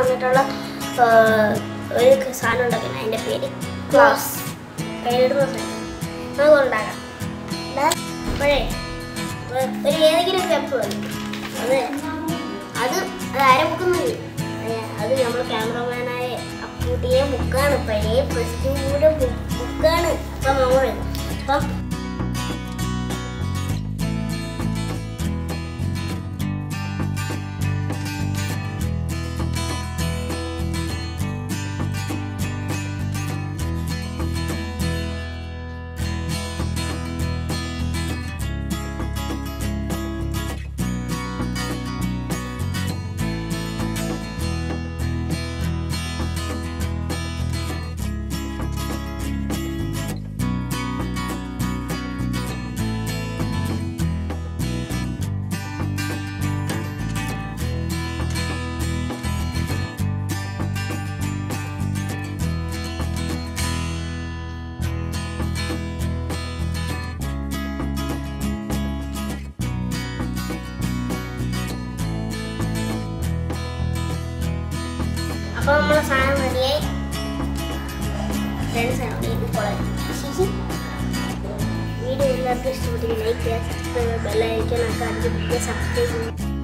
പറഞ്ഞിട്ടുള്ള ആ, ഒരു സാധനം ഉണ്ടാക്കണം അതിൻ്റെ പേര് ക്ലാസ് കയ്യിലിടുന്ന സാധനം നമുക്ക് ഉണ്ടാക്കാം ദാ, അപ്പോഴേ ഒ- ഒരു ഏതെങ്കിലും ഒരു പെപ്പ് മതി അത് അത് അത് ആരെ മുക്കുന്നില്ല അത് നമ്മൾ ക്യാമറമാനായ അപ്പൂട്ടിയെ ബുക്കാണ് പഴയ പ്ലസ് ടു കൂടെ ബുക്കാണ് അപ്പം നമ്മൾ അപ്പം അപ്പോൾ നമ്മളെ സാധനം റെഡിയായി ഫ്രണ്ട്സ് ആണ് ഇപ്പോൾ വീഡിയോ എല്ലാവർക്കും ഇഷ്ടപ്പെട്ടെങ്കിൽ ലൈക്ക് ചെയ്യുക സബ്സ്ക്രൈബ് ബെല്ലൈക്കൻ ഒക്കെ അടിച്ച് സബ്സ്ക്രൈബ് ചെയ്യുക